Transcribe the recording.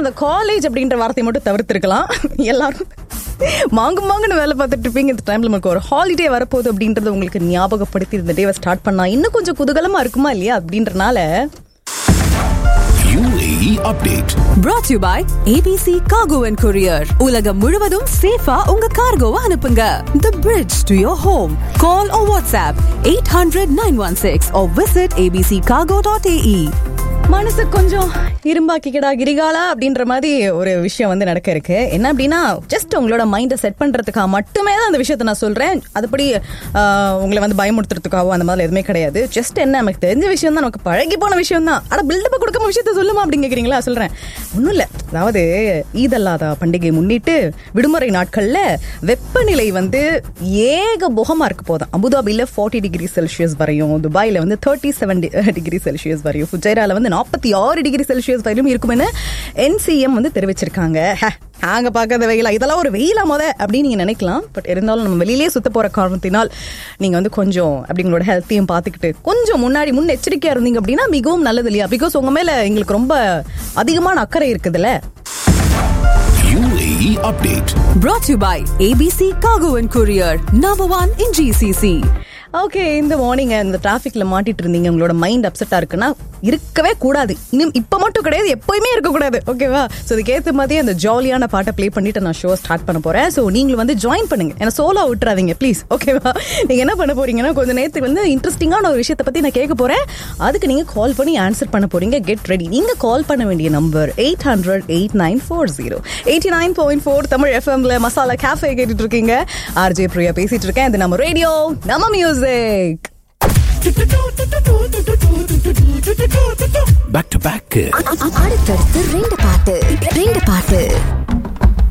அந்த காலேஜ் அப்படின்ற வார்த்தையை மட்டும் தவிர்த்திருக்கலாம் எல்லாரும் மாங்கு மாங்குன்னு வேலை பார்த்துட்டு இருப்பீங்க இந்த டைம்ல நமக்கு ஒரு ஹாலிடே வரப்போகுது அப்படின்றத உங்களுக்கு ஞாபகப்படுத்தி இந்த டேவை ஸ்டார்ட் பண்ணா இன்னும் கொஞ்சம் குதூகலமா இருக்குமா இல்லையா அப்படின்றனால UAE update. brought to you by ABC Cargo and Courier. உலகம் முழுவதும் சேஃபா உங்க கார்கோவை அனுப்புங்க. The bridge to your home. Call or WhatsApp 800-916 or visit abccargo.ae. மனசு கொஞ்சம் இரும்பாக்கிக்கடா கிரிகாலா அப்படின்ற மாதிரி ஒரு விஷயம் வந்து நடக்க இருக்கு என்ன அப்படின்னா ஜஸ்ட் உங்களோட மைண்டை செட் பண்றதுக்காக மட்டுமே தான் அந்த விஷயத்தை நான் சொல்றேன் அதுபடி ஆஹ், உங்களை வந்து பயமுறுத்துறதுக்காகவோ அந்த மாதிரி எதுவுமே கிடையாது ஜஸ்ட் என்ன நமக்கு தெரிஞ்ச விஷயம் தான் நமக்கு பழகி போன விஷயம் தான் ஆனா பில்டப் கொடுக்காம விஷயத்த சொல்லுமா அப்படின்னு கேக்குறீங்களா சொல்றேன் ஒன்றும் இல்லை அதாவது ஈத் அல்லாதா பண்டிகை முன்னிட்டு விடுமுறை நாட்கள்ல வெப்பநிலை வந்து ஏக புகமா இருக்க போதும் அபுதாபியில் ஃபார்ட்டி டிகிரி செல்சியஸ் வரையும் துபாயில வந்து தேர்ட்டி செவன் டிகிரி செல்சியஸ் வரையும் ஃபுஜைரால வந்து நாற்பத்தி ஆறு டிகிரி செல்சியஸ் வரையும் இருக்கும்னு என்சிஎம் வந்து தெரிவிச்சிருக்காங்க ஹே, நாங்க பார்க்காத வெயிலா இதெல்லாம் ஒரு வெயிலா முத அப்படின்னு நீங்க நினைக்கலாம் பட் இருந்தாலும் நம்ம வெளியிலேயே சுத்த போற காரணத்தினால் நீங்க வந்து கொஞ்சம் அப்படி உங்களோட ஹெல்த்தையும் பார்த்துக்கிட்டு கொஞ்சம் முன்னாடி முன் எச்சரிக்கையா இருந்தீங்க அப்படின்னா மிகவும் நல்லது இல்லையா பிகாஸ் உங்க மேல எங்களுக்கு ரொம்ப அதிகமான அக்கறை இருக்குதுல்ல UAE update. Brought to you by ABC Cargo and Courier. Number one in GCC. Okay இந்த மார்னிங் இந்த டிராஃபிக்ல மாட்டிட்டு இருந்தீங்க உங்களோட மைண்ட் அப்செட்டா இருக்குன்னா இருக்கவே கூடாது இன்னும் இப்ப மட்டும் கிடையாது எப்பயுமே இருக்கக்கூடாது ஓகேவா ஸோ இதுக்கேற்ற மாதிரி அந்த ஜாலியான பாட்டை ப்ளே பண்ணிட்டு நான் ஷோ ஸ்டார்ட் பண்ண போறேன் ஸோ நீங்களும் வந்து ஜாயின் பண்ணுங்க ஏன்னா சோலா விட்டுறாதீங்க ப்ளீஸ் ஓகேவா நீங்க என்ன பண்ண போறீங்கன்னா கொஞ்ச நேரத்துக்கு வந்து இன்ட்ரெஸ்டிங்கான ஒரு விஷயத்தை பத்தி நான் கேட்க போறேன் அதுக்கு நீங்க கால் பண்ணி ஆன்சர் பண்ண போறீங்க கெட் ரெடி நீங்க கால் பண்ண வேண்டிய number eight hundred eight nine four zero eighty nine point four Tamil எஃப்எம்ல மசாலா கேஃபே கேட்டுட்டு இருக்கீங்க ஆர்ஜே பிரியா பேசிட்டு இருக்கேன் இது நம்ம ரேடியோ நம்ம மியூசிக் Back to back. அடுத்தடுத்து ரெண்டு பாட்டு ரெண்டு பாட்டு